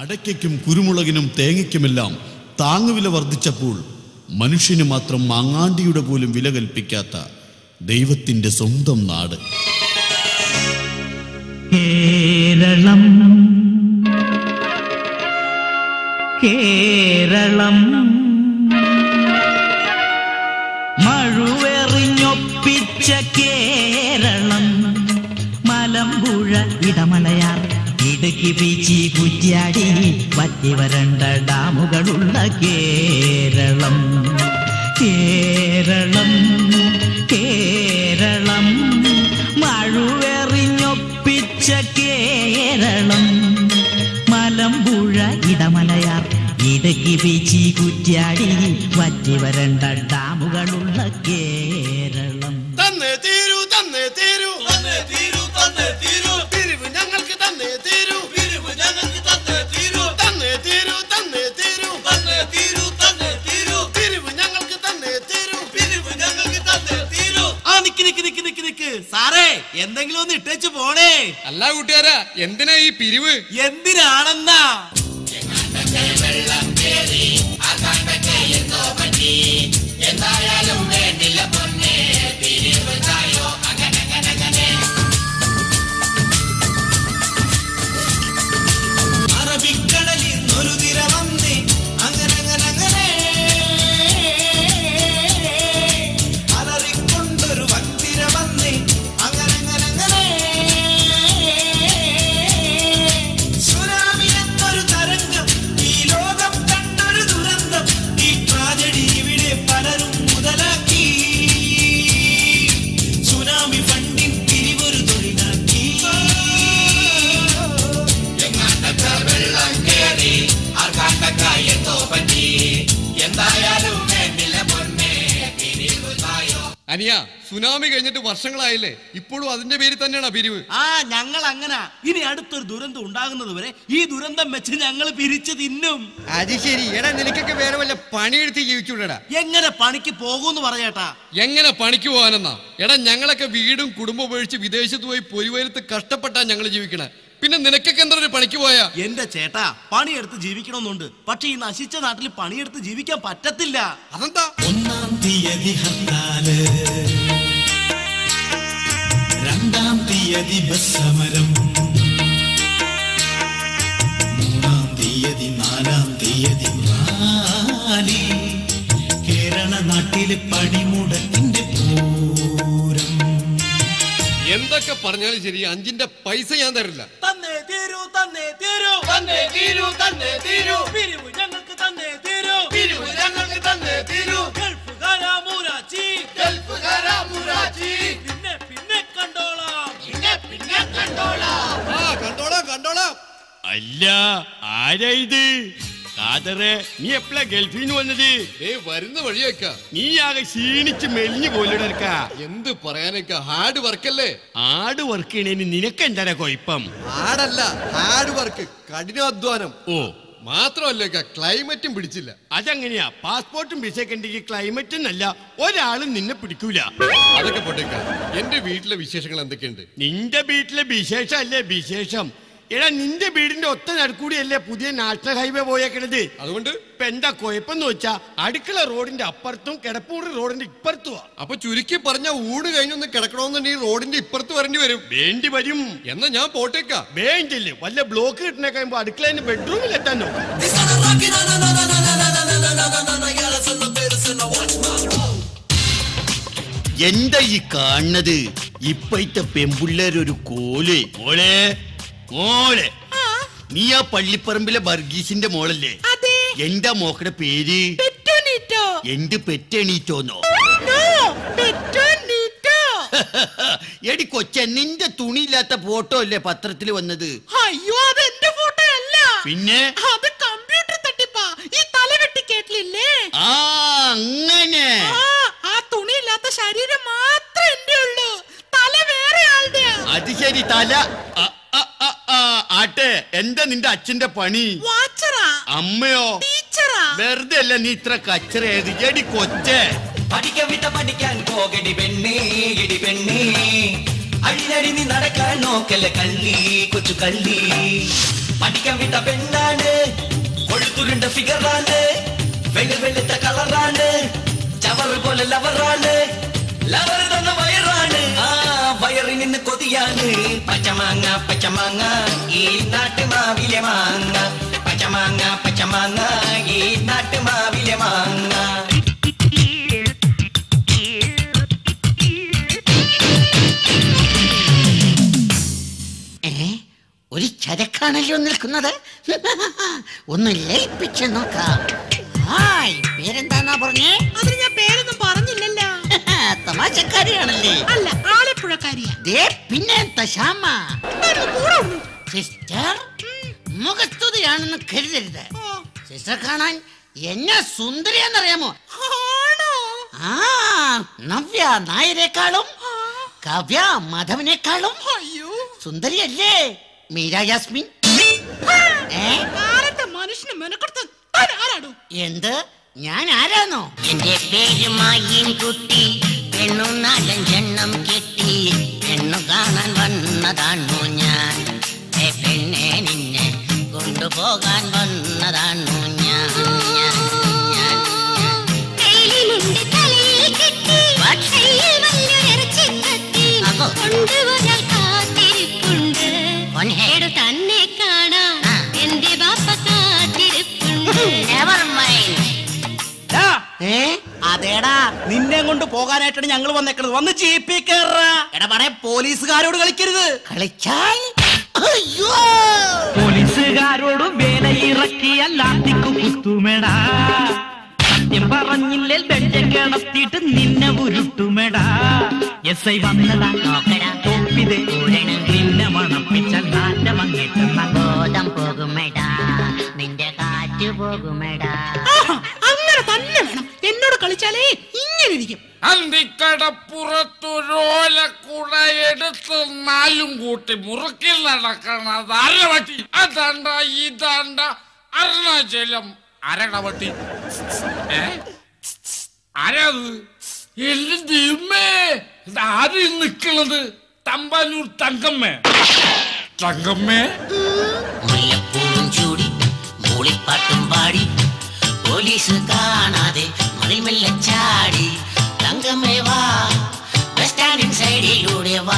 അടയ്ക്കും കുരുമുളകിനും തേങ്ങയ്ക്കുമെല്ലാം താങ്ങുവില വർദ്ധിച്ചപ്പോൾ മനുഷ്യന് മാത്രം മാങ്ങാണ്ടിയുടെ പോലും വില കൽപ്പിക്കാത്ത ദൈവത്തിന്റെ സ്വന്തം നാട് കേരളം കേരളം മഴുവെറിഞ്ഞൊപ്പിച്ച കേരളം മലമ്പുഴ ഇടമലയാർ ഇടുക്കി ബീച്ചി കുറ്റ്യാടി വറ്റി വരണ്ട ഡാമുകളുള്ള കേരളം കേരളം കേരളം മഴുവെറിഞ്ഞൊപ്പിച്ച കേരളം മലമ്പുഴ ഇടമലയാർ ഇടുക്കി ബീച്ചി കുറ്റ്യാടി വറ്റി വരണ്ട ഡാമുകളുള്ള കേരളം തന്നേ തീരൂ തന്നേ തീരൂ തന്നെ തീരൂ തന്നെ തീരൂ പിരിവ് ഞങ്ങൾക്ക് തന്നേ തീരൂ പിരിവ് ഞങ്ങൾക്ക് തന്നെ തീരൂ തന്നേ തീരൂ തന്നേ തീരൂ തന്നെ തീരൂ തന്നെ തീരൂ പിരിവ് ഞങ്ങൾക്ക് തന്നേ തീരൂ പിരിവ് ഞങ്ങൾക്ക് തന്നെ തീരൂ ആ നിക്ക് നിക്ക് നിക്ക് നിക്ക് നിക്ക് സാറേ എന്തെങ്കിലും ഒന്ന് ഇട്ടേച്ച് പോണേ അല്ല കൂട്ടുകാരാ എന്തിനാ ഈ പിരിവ് എന്തിനാണെന്നാ അറബിക്കടലിൽ ഒരു തിര വന്നേ അങ്ങനെ അങ്ങനെ അങ്ങനെ അലറിക്കൊണ്ടൊരു വൻതിര വന്നേ അങ്ങനെ അങ്ങനെ അങ്ങനെ സുനാമി എന്നൊരു തരംഗം ഈ ലോകം കണ്ടൊരു ദുരന്തം ഈ ട്രാജഡി ഇവിടെ പലരും മുതലാക്കി സുനാമി ഫണ്ടിൻ പിരിവൊരു തൊഴിലാക്കി അനിയ സുനാമി കഴിഞ്ഞിട്ട് വർഷങ്ങളായില്ലേ ഇപ്പോഴും അതിന്റെ പേരിൽ തന്നെയാണോ പിരിവ് ആ ഞങ്ങൾ അങ്ങനെ ഇനി അടുത്തൊരു ദുരന്തം ഉണ്ടാകുന്നത് വരെ ഈ ദുരന്തം വെച്ച് ഞങ്ങൾ പിരിച്ചു തിന്നും അത് ശരി എടാ നിനക്കൊക്കെ വേറെ വല്ല പണിയെടുത്ത് ജീവിച്ചുവിടടാ എങ്ങനെ പണിക്ക് പോകൂന്ന് പറഞ്ഞേട്ടാ എങ്ങനെ പണിക്ക് പോകാനെന്നാ എടാ ഞങ്ങളൊക്കെ വീടും കുടുംബം ഉപേക്ഷിച്ച് വിദേശത്ത് പോയി പൊരിവയലത്ത് കഷ്ടപ്പെട്ടാ ഞങ്ങൾ ജീവിക്കണേ പിന്നെ നിനക്കൊക്കെ എന്താ ഒരു പണിക്ക് പോയാ എന്റെ ചേട്ടാ പണിയെടുത്ത് ജീവിക്കണമെന്നുണ്ട് പക്ഷെ ഈ നശിച്ച നാട്ടിൽ പണിയെടുത്ത് ജീവിക്കാൻ പറ്റത്തില്ല അതെന്താ ഒന്നാം തീയതി ഹർത്താല് രണ്ടാം തീയതി ബസ് സമരം മൂന്നാം തീയതി നാലാം തീയതി റാലി കേരള നാട്ടിലെ പണിമുടക്കിന്റെ പൂരം എന്തൊക്കെ പറഞ്ഞാലും ശരി അഞ്ചിന്റെ പൈസ ഞാൻ തരില്ല തന്നെ തീരൂ തന്നെ തീരൂ തന്നെ തീരൂ തന്നെ തീരൂ പിരിവ് ഞങ്ങൾക്ക് തന്നെ തീരൂ പിരിവ് ഞങ്ങൾക്ക് തന്നെ തീരൂ ഗൾഫുകാരാ മൂരാച്ചി ഗൾഫുകാരാ മുറാജി പിന്നെ പിന്നെ കണ്ടോളാം പിന്നെ പിന്നെ കണ്ടോളാം ആ കണ്ടോളാം കണ്ടോളാം അല്ല ആരാ ഇത് കാതറെ നീ എപ്പോഴാ ഗൾഫിൽ നിന്ന് വന്നത് ഏ വരുന്ന വഴിയേക്ക നീ ആകെ ക്ഷീണിച്ച് മെലിഞ്ഞു പോലെടുക്ക എന്ത് പറയാനേക്ക ഹാർഡ് വർക്കല്ലേ ആട് വർക്ക് ചെയ്യണേന് നിനക്ക് എന്താ കുഴപ്പം ഹാർഡല്ല ഹാർഡ് വർക്ക് കഠിനാധ്വാനം ഓ മാത്രമല്ലേക്ക ക്ലൈമറ്റും പിടിച്ചില്ല അതെങ്ങനെയാ പാസ്പോർട്ടും വിസയൊക്കെ ഉണ്ടെങ്കിൽ ക്ലൈമറ്റും അല്ല ഒരാളും നിന്നെ പിടിക്കൂല അതൊക്കെ പോട്ടേക്ക എന്റെ വീട്ടിലെ വിശേഷങ്ങൾ എന്തൊക്കെയുണ്ട് നിന്റെ വീട്ടിലെ വിശേഷം അല്ലേ വിശേഷം എടാ നിന്റെ വീടിന്റെ ഒത്ത നടുക്കൂടിയല്ലേ പുതിയ നാഷണൽ ഹൈവേ പോയേക്കണത് അതുകൊണ്ട് ഇപ്പൊ എന്താ കുഴപ്പമെന്ന് വെച്ചാ അടുക്കള റോഡിന്റെ അപ്പുറത്തും കിടപ്പൂടി റോഡിന്റെ ഇപ്പുറത്തുവാ അപ്പൊ ചുരുക്കി പറഞ്ഞ ഊട് കഴിഞ്ഞൊന്ന് കിടക്കണമെന്നുണ്ടെങ്കിൽ റോഡിന്റെ ഇപ്പുറത്ത് വരേണ്ടി വരും വേണ്ടി വരും എന്നാ ഞാൻ പോട്ടേക്ക വേണ്ടില്ലേ വല്ല ബ്ലോക്ക് കിട്ടണ കഴിയുമ്പോ അടുക്കളേന്റെ ബെഡ്റൂമിൽ എത്താൻ നോക്കാം എന്താ ഈ കാണുന്നത് ഇപ്പോഴത്തെ പെമ്പുള്ളേരൊരു കോല് മോളെ മോളെ നീ ആ പള്ളിപ്പറമ്പിലെ ബർഗീസിന്റെ മോളല്ലേ അതെ എന്താ മോക്കടെ പേര് പെറ്റോനീറ്റോ എന്ത് പെറ്റെണീറ്റോന്നോ നോ പെറ്റോനീറ്റോ എടി കൊച്ച നിന്റെ തുണിയില്ലാത്ത ഫോട്ടോ അല്ലേ പത്രത്തിൽ വന്നത് അയ്യോ അത് എന്റെ ഫോട്ടോ അല്ല പിന്നെ അത് കമ്പ്യൂട്ടർ തട്ടിപ്പാ ഈ തലവെട്ടി കേട്ടില്ലേ ആ അങ്ങനെ ആ ആ തുണിയില്ലാത്ത ശരീരം മാത്രം എന്റെ ഉള്ളൂ തല വേറെ ആളുടെ അത് ശരി തല ആ, ആ, ആ, ആ, ആട്ടെ എന്താ നിന്റെ അച്ഛന്റെ പണി വാച്ചറാ അമ്മയോ ടീച്ചറാ വെറുതെ അല്ല നീ ഇത്ര കച്ചറയത് എടി കൊച്ചേ പഠിക്കാൻ വിട്ട പഠിക്കാൻ പോകടി പെണ്ണേ ഇടി പെണ്ണേ അഴിനടി നീ നടക്കാൻ നോക്കല്ല കള്ളി കൊച്ചു കള്ളി പഠിക്കാൻ വിട്ട പെണ്ണാണ് കണ്ട ഫിഗറാണ് വെള്ളി വെളുത്ത കളറാണ് ചവറ് പോലെ ലവറാണ് ലവർ തന്ന വയറാണ് ആ വയറിൽ നിന്ന് കൊതിയാണ് പച്ചമാങ്ങ പച്ചമാങ്ങ ഈ നാട്ടുമാവിലെ മാങ്ങ പച്ചമാങ്ങ പച്ചമാങ്ങ ഈ നാട്ടുമാവിലെ മാങ്ങ ഏ ഒരു ചരക്കാണല്ലോ നിൽക്കുന്നത് ഒന്ന് ലയിപ്പിച്ച് നോക്കാം ഹായ് പേരെന്താന്നാ പറഞ്ഞേ അതിന് ഞാൻ പേരൊന്നും പറഞ്ഞില്ലല്ലോ തമാശക്കാരിയാണല്ലേ അല്ല ആലപ്പുഴക്കാരിയാ ദേ പിന്നെ തശാമ ഒന്ന് കൂടെ ഉള്ളൂ. സിസ്റ്റർ മുഖസ്തുതിയാണെന്ന് കരുതരുത് സിസ്റ്റർ കാണാൻ എന്നെ സുന്ദരിയെന്നറിയാമോ ആണോ ആ നവ്യ നായരെക്കാളും കവ്യ മാധവനേക്കാളും അയ്യോ സുന്ദരിയല്ലേ മീര യാസ്മിൻ ഏ കാലത്തെ മനുഷ്യന് മെനക്കെടുത്ത് താൻ ആരാടോ എന്ത് ഞാൻ ആരാന്നോ എന്റെ പേര് മായിൻ കുട്ടി പെണ്ണു നാലഞ്ചെണ്ണം കെട്ടി പെണ്ണു കാണാൻ വന്നതാണു ഞാൻ ഏ പെണ്ണെ നിന്നെ കൊണ്ടുപോകാൻ വന്നതാണു ഞാൻ ഞാൻ, ഞാൻ, ഞാൻ. അപ്പോ? പൊന്നെ. തന്നെ കാണാൻ ആ. എന്റെ ബാപ്പ കാത്തിരിപ്പുണ്ട് Never mind. ഏ അതേടാ നിന്നെ കൊണ്ട് പോകാനായിട്ടാണ് ഞങ്ങൾ വന്നേക്കണത് വന്ന് ജീപ്പി കയറാ എടാ പറയ പോലീസുകാരോട് കളിക്കരുത് കളിച്ചാൽ അയ്യോ പോലീസുകാരോട് വേലയിറക്കിയ ലാത്തിക്കു കുത്തുമെടാ സത്യം പറഞ്ഞില്ലേ ബെഞ്ച കിടത്തിയിട്ട് നിന്നെ ഉരുട്ടുമെടാ എസ് ഐ വന്നടാ നോക്കടാ. തോപ്പിതേ നിന്നെ മണപ്പിച്ച നാറ്റം അങ്ങിട്ടെന്ന ബോധം പോകുമെടാ നിന്റെ കാറ്റ് പോകുമെടാ ആഹാ, അങ്ങനെ തന്നെ വേണം എന്നോട് കളിച്ചാലേ ഇങ്ങനെ ഇരിക്കും അന്തിക്കടപ്പുറത്തൊരോലക്കുട എടുത്ത് നാലും കൂട്ടി മുറുക്കിൽ നടക്കണത് അരവട്ടി അതണ്ട ഇതണ്ട അരുണാചലം അരടവട്ടി ഏ ആരാത് എല്ലാം ദൈവമേ ഇത് ആര് നിക്കണത് തമ്പാനൂർ തങ്കമ്മേ തങ്കമ്മേ മുല്ലപ്പൂവും ചൂടി മൂളിപ്പാട്ടും പാടി പോലീസ് കാണാതെ മതിൽ മെല്ലെ ചാടി തങ്കമ്മേ വാ ബസ് സ്റ്റാൻഡിൻ സൈഡിലൂടെ വാ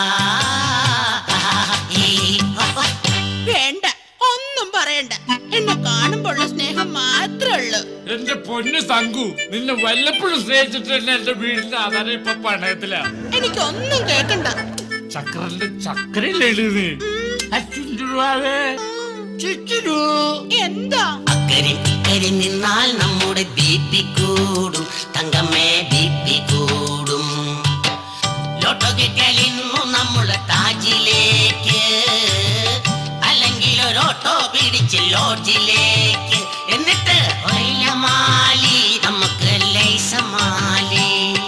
ഏ, വാ, വാ. വേണ്ട ഒന്നും പറയണ്ട എന്നെ കാണുമ്പോഴുള്ള സ്നേഹം മാത്രമേ ഉള്ളൂ എന്റെ പൊന്നു തങ്കു നിന്നെ വല്ലപ്പോഴും സ്നേഹിച്ചിട്ട് തന്നെ എന്റെ വീടിന്റെ ആധാരം ഇപ്പൊ പണയത്തിലാ എനിക്കൊന്നും കേക്കണ്ട ചക്രന്റെ ചക്രയില്ലേ നീ അച്ചുരുവാവേ ചുറ്റുരു എന്താ അക്കരെ ഇക്കരെ നിന്നാൽ നമ്മുടെ ബി പി കൂടും തങ്കമ്മേ ബി പി കൂടും ലോട്ടോ കിട്ടിയാൽ ഇന്നു നമ്മുടെ താജിലേക്ക് അല്ലെങ്കിൽ ഒരു ഓട്ടോ പിടിച്ച് ലോഡ്ജിലേക്ക് എന്നിട്ട് ഒയിലമാലി നമുക്ക് ലൈസമാലി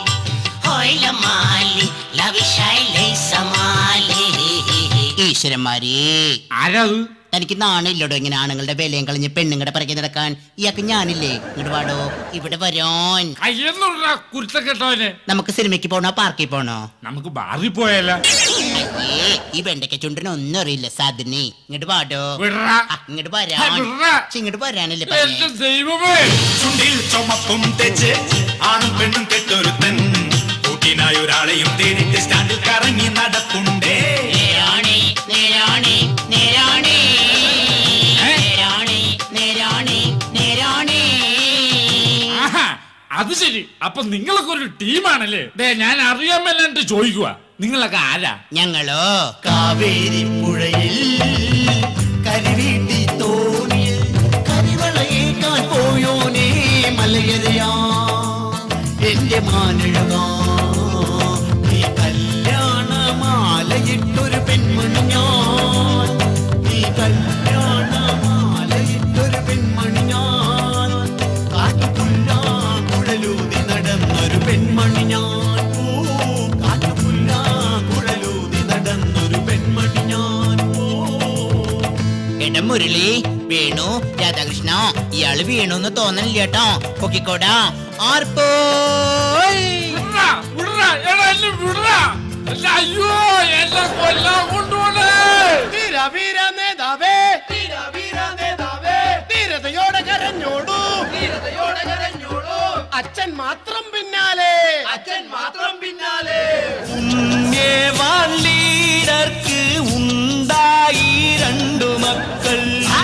ഒയിലമാലി ലവിഷായി ലൈസമാലി ഈശ്വരന്മാരേ ആരാത് തനിക്ക് നാണില്ലടോ ഇങ്ങനെ ആണുങ്ങളുടെ വിലയും കളഞ്ഞ് പെണ്ണുങ്ങളുടെ പിറകെ നടക്കാൻ ഇയാൾക്ക് ഞാനില്ലേ ഇങ്ങോട്ട് വാടോ ഇവിടെ വരോൻ കയ്യെന്നുള്ള കുരുത്ത കെട്ടവനെ നമുക്ക് സിനിമയ്ക്ക് പോണോ പാർക്കിൽ പോണോ നമുക്ക് ബാറിൽ പോയല്ല അയ്യേ ഈ വെണ്ടയ്ക്ക ചുണ്ടിന് ഒന്നും അറിയില്ല സാധനെ ഇങ്ങോട്ട് വാടോ വിടറാ. ആ, ഇങ്ങോട്ട് ആ, വരാൻ വിടറാ. ഛെ, ഇങ്ങോട്ട് വരാനല്ലേ എന്റെ പറഞ്ഞേ ദൈവമേ ചുണ്ടിൽ ചുമപ്പും തെച്ച് ആണും പെണ്ണും കെട്ടൊരുത്തൻ കൂട്ടിനായി ഒരാളെയും തേടിട്ട് സ്റ്റാൻഡിൽ കറങ്ങി നടപ്പുണ്ടേ നേരാണി നേരാണി നേരാണി നേരാണി നേരാണി നേരാണി ആഹാ അത് ശരി അപ്പൊ നിങ്ങളൊക്കെ ഒരു ടീമാണല്ലേ ദേ ഞാൻ അറിയാൻ മേലാണ്ട് ചോദിക്കുക നിങ്ങളൊക്കെ ആരാ ഞങ്ങളോ കാവേരി പുഴയിൽ കരിവീട്ടി തോണിയിൽ കരിവളയേക്കാൻ പോയോനേ മലയരയാ എന്റെ മാനഴകാ നീ കല്യാണമാലയിട്ടൊരു പെൺമണി ഞാൻ നീ കല്യാണമാലയിട്ടൊരു പെൺമണി ഞാൻ കാട്ടുപുല്ലാ കുഴലൂതി നടന്നൊരു പെൺമണി ഞാൻ ഓ കാട്ടുപുല്ലാ കുഴലൂതി നടന്നൊരു പെൺമണി ഞാൻ ഓ എടാ മുരളി വേണു രാധാകൃഷ്ണ ഇയാള് വീണു തോന്നണില്ല കേട്ടോ പൊക്കിക്കോടാ ആർപ്പോയ് വിടറാ, വിടറാ, എടാ എന്നെ വിടറാ. എന്നെ അയ്യോ എന്നെ കൊല്ലാൻ കൊണ്ടുപോണേ വീര വീര നേതാവേ വീര വീര നേതാവേ ധീരതയോടെ കരഞ്ഞ മാത്രം പിന്നാലെ അച്ഛൻ മാത്രം പിന്നാലെ പുണ്യവാളീടർക്ക് ഉണ്ടായി രണ്ടു മക്കൾ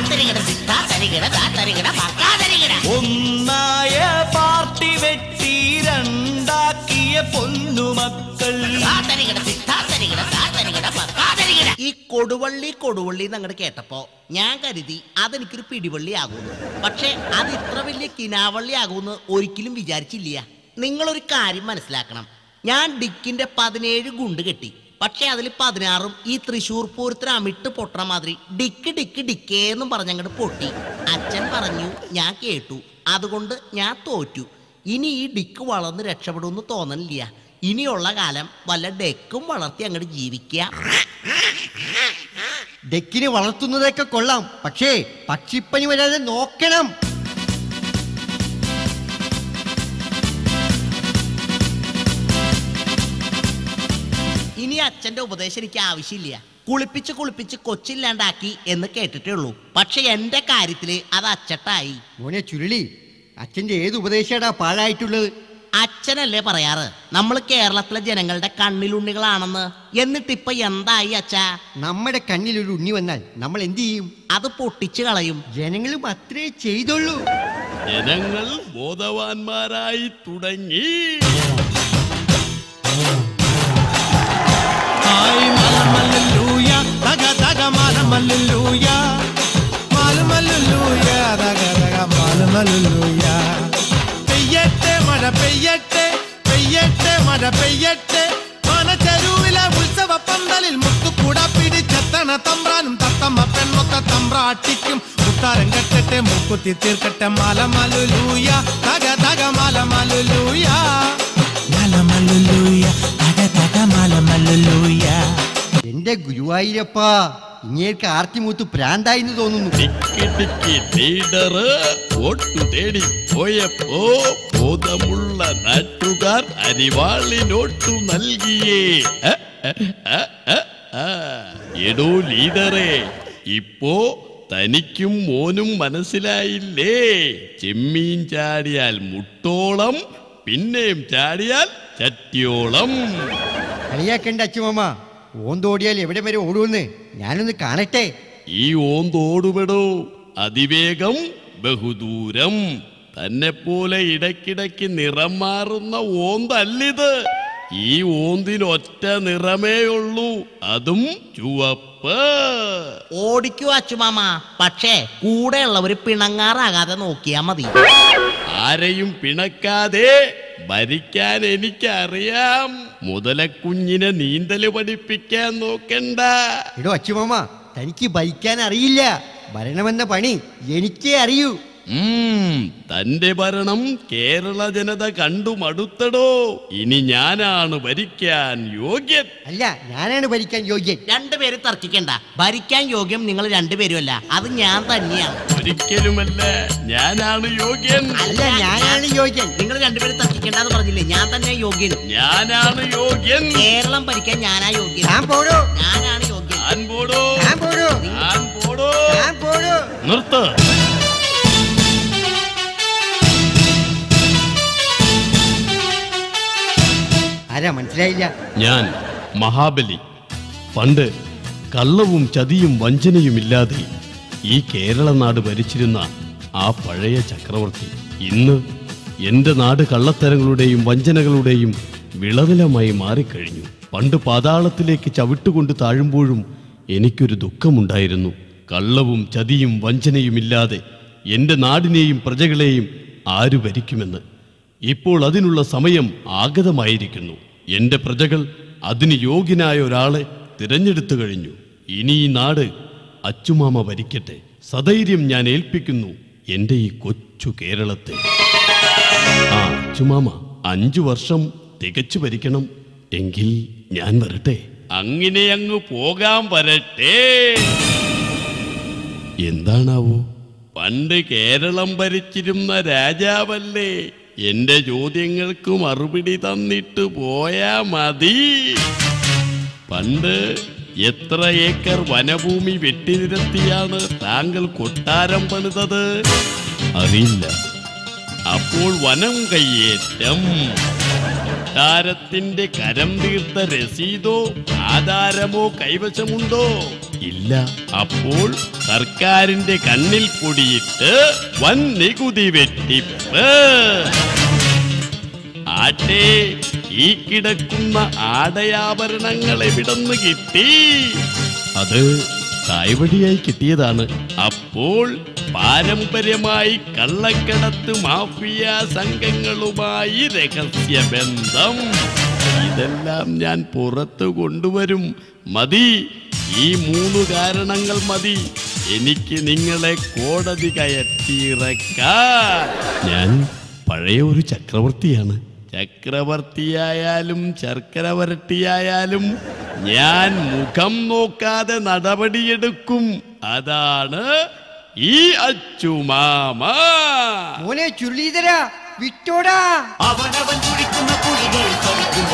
ഒന്നായ പാർട്ടി വെട്ടി രണ്ടാക്കിയ പൊന്നുമക്കൾ ഈ കൊടുവള്ളി കൊടുവള്ളി എന്നങ്ങോട്ട് കേട്ടപ്പോ ഞാൻ കരുതി അതെനിക്കൊരു പിടിവള്ളി ആകുന്നു പക്ഷെ അത് ഇത്ര വലിയ കിനാവള്ളി ആകുമെന്ന് ഒരിക്കലും വിചാരിച്ചില്ല നിങ്ങളൊരു കാര്യം മനസ്സിലാക്കണം ഞാൻ ഡിക്കിന്റെ പതിനേഴ് ഗുണ്ട് കെട്ടി പക്ഷെ അതിൽ പതിനാറും ഈ തൃശൂർ പൂരത്തിന് അമിട്ട് പൊട്ടണ മാതിരി ഡിക്ക് ഡിക്ക് ഡിക്കേന്നും പറഞ്ഞങ്ങോട്ട് പൊട്ടി അച്ഛൻ പറഞ്ഞു ഞാൻ കേട്ടു അതുകൊണ്ട് ഞാൻ തോറ്റു ഇനി ഈ ഡിക്ക് വളർന്ന് രക്ഷപ്പെടുമെന്ന് തോന്നണില്ല ഇനിയുള്ള കാലം വല്ല ഡെക്കും വളർത്തി അങ്ങോട്ട് ജീവിക്കുക ഡെക്കിന് വളർത്തുന്നതൊക്കെ കൊള്ളാം പക്ഷേ പക്ഷിപ്പനി വരാതെ നോക്കണം ഇനി അച്ഛന്റെ ഉപദേശം എനിക്ക് ആവശ്യമില്ല കുളിപ്പിച്ച് കുളിപ്പിച്ച് കൊച്ചില്ലാണ്ടാക്കി എന്ന് കേട്ടിട്ടേ ഉള്ളൂ പക്ഷെ എന്റെ കാര്യത്തില് അത് അച്ചട്ടായി മോനെ ചുരുളി അച്ഛന്റെ ഏത് ഉപദേശാടാ പാഴായിട്ടുള്ളത് അച്ഛനല്ലേ പറയാറ് നമ്മൾ കേരളത്തിലെ ജനങ്ങളുടെ കണ്ണിലുണ്ണികളാണെന്ന് എന്നിട്ട് ഇപ്പൊ എന്തായി അച്ഛാ നമ്മുടെ കണ്ണിൽ ഒരു ഉണ്ണി വന്നാൽ നമ്മൾ എന്ത് ചെയ്യും അത് പൊട്ടിച്ചു കളയും ജനങ്ങളും അത്രേ ചെയ്തുള്ളൂ ജനങ്ങൾ ബോധവാന്മാരായി തുടങ്ങി ഹായ് മലമല്ലൂയ തക തക മലമല്ലൂയ മലമല്ലൂയ തക തക മലമല്ലൂയ പെയ്യട്ടെ മഴ പെയ്യട്ടെ പെയ്യട്ടെ മഴ പെയ്യട്ടെ മനച്ചെരുവിലെ ഉത്സവ പന്തലിൽ മുത്തുകൂട പിടിച്ചെത്തണ തമ്പ്രാനും തത്തമ്മ പെണ്ണൊത്ത തമ്പ്രാട്ടിക്കും മുത്താരം കെട്ടട്ടെ മൂക്കുത്തി തീർക്കട്ടെ മലമലുലൂയ തക തക മലമലുലൂയ മലമലുലൂയ തക തക മലമലുലൂയ എന്റെ ഗുരുവായൂരപ്പാ ഇങ്ങേർക്ക് ആർത്തിമൂത്ത് പ്രാന്തായിന്ന് തോന്നുന്നു ടിക്കി ടിക്കി ലീഡറ് വോട്ടു തേടി പോയപ്പോ ബോധമുള്ള നാട്ടുകാർ അരിവാളി നോട്ടു നൽകിയേ അ, അ, അ, അ, ആ. എടോ ലീഡറെ ഇപ്പോ തനിക്കും മോനും മനസ്സിലായില്ലേ ചെമ്മീൻ ചാടിയാൽ മുട്ടോളം പിന്നെയും ചാടിയാൽ ചട്ടിയോളം കളിയാക്കണ്ട അച്ഛമ്മ ഓന്തോടിയാൽ എവിടെ വരെ ഓടുമെന്ന് ഞാനൊന്ന് കാണട്ടെ ഈ ഓന്തോടുപെടോ അതിവേഗം ബഹുദൂരം തന്നെ പോലെ ഇടയ്ക്കിടയ്ക്ക് നിറം മാറുന്ന ഓന്തല്ലിത് ഈ ഓന്തിനൊറ്റ നിറമേ ഉള്ളൂ അതും ചുവപ്പ് ഓടിക്കൂ അച്ചുമാമ പക്ഷേ കൂടെയുള്ളവര് പിണങ്ങാറാകാതെ നോക്കിയാ മതി ആരെയും പിണക്കാതെ ഭരിക്കാൻ എനിക്കറിയാം മുതലക്കുഞ്ഞിനെ നീന്തല് പഠിപ്പിക്കാൻ നോക്കണ്ട എടോ അച്ഛമ്മ തനിക്ക് ഭരിക്കാൻ അറിയില്ല ഭരണമെന്ന പണി എനിക്കേ അറിയൂ ഉം, തന്റെ ഭരണം കേരള ജനത കണ്ടു മടുത്തടോ ഇനി ഞാനാണ് ഭരിക്കാൻ യോഗ്യൻ അല്ല ഞാനാണ് ഭരിക്കാൻ യോഗ്യൻ രണ്ടുപേര് തർക്കിക്കണ്ട ഭരിക്കാൻ യോഗ്യം നിങ്ങൾ രണ്ടുപേരുമല്ല അത് ഞാൻ തന്നെയാണ് ഒരിക്കലുമല്ല ഞാനാണ് യോഗ്യൻ അല്ല ഞാനാണ് യോഗ്യൻ നിങ്ങൾ രണ്ടുപേരും തർക്കിക്കണ്ടെന്ന് പറഞ്ഞില്ലേ ഞാൻ തന്നെ യോഗ്യൻ ഞാനാണ് യോഗ്യൻ കേരളം ഭരിക്കാൻ ഞാനാ യോഗ്യൻ ഞാൻ പോടോ ഞാനാണ് യോഗ്യൻ ഞാൻ പോടോ ഞാൻ പോടോ ഞാൻ പോടോ ഞാൻ പോടോ നിർത്ത് ആരാ മനസ്സിലായില്ല ഞാൻ മഹാബലി പണ്ട് കള്ളവും ചതിയും വഞ്ചനയുമില്ലാതെ ഈ കേരള നാട് ഭരിച്ചിരുന്ന ആ പഴയ ചക്രവർത്തി ഇന്ന് എന്റെ നാട് കള്ളത്തരങ്ങളുടെയും വഞ്ചനകളുടെയും വിളനിലമായി മാറിക്കഴിഞ്ഞു പണ്ട് പാതാളത്തിലേക്ക് ചവിട്ടുകൊണ്ട് താഴുമ്പോഴും എനിക്കൊരു ദുഃഖമുണ്ടായിരുന്നു കള്ളവും ചതിയും വഞ്ചനയുമില്ലാതെ എന്റെ നാടിനെയും പ്രജകളെയും ആരു ഭരിക്കുമെന്ന് ഇപ്പോൾ അതിനുള്ള സമയം ആഗതമായിരിക്കുന്നു എന്റെ പ്രജകൾ അതിന് യോഗ്യനായ ഒരാളെ തിരഞ്ഞെടുത്തു കഴിഞ്ഞു ഇനി ഈ നാട് അച്ചുമാമ ഭരിക്കട്ടെ സധൈര്യം ഞാൻ ഏൽപ്പിക്കുന്നു എന്റെ ഈ കൊച്ചു കേരളത്തെ ആ അച്ചുമാമ അഞ്ചു വർഷം തികച്ചു ഭരിക്കണം എങ്കിൽ ഞാൻ വരട്ടെ അങ്ങനെ അങ്ങ് പോകാൻ വരട്ടെ എന്താണാവോ പണ്ട് കേരളം ഭരിച്ചിരുന്ന രാജാവല്ലേ എന്റെ ചോദ്യങ്ങൾക്ക് മറുപടി തന്നിട്ട് പോയാ മതി പണ്ട് എത്ര ഏക്കർ വനഭൂമി വെട്ടിനിരത്തിയാണ് താങ്കൾ കൊട്ടാരം പണിതത് അറിയില്ല അപ്പോൾ വനം കയ്യേറ്റം കൊട്ടാരത്തിന്റെ കരം തീർത്ത രസീതോ ആധാരമോ കൈവശമുണ്ടോ ഇല്ല അപ്പോൾ സർക്കാരിന്റെ കണ്ണിൽ പൊടിയിട്ട് വൻ നികുതി വെട്ടിപ്പ് ആട്ടെ ഈ കിടക്കുന്ന ആടയാഭരണങ്ങൾ എവിടെന്ന് കിട്ടി അത് തായ്വഴിയായി കിട്ടിയതാണ് അപ്പോൾ പാരമ്പര്യമായി കള്ളക്കടത്ത് മാഫിയ സംഘങ്ങളുമായി രഹസ്യബന്ധം ഇതെല്ലാം ഞാൻ പുറത്തു കൊണ്ടുവരും മതി ഈ മൂന്ന് കാരണങ്ങൾ മതി എനിക്ക് നിങ്ങളെ കോടതി കയറ്റിയിറക്കാൻ ഞാൻ പഴയ ഒരു ചക്രവർത്തിയാണ് ചക്രവർത്തിയായാലും ശർക്കര വരട്ടിയായാലും ഞാൻ മുഖം നോക്കാതെ നടപടിയെടുക്കും അതാണ് ഈ അച്ചുമാമ മോനെ ചുരുളീതര വിട്ടോടാ അവനവൻ കുഴിക്കുന്ന കുഴികൾ കവിക്കുന്ന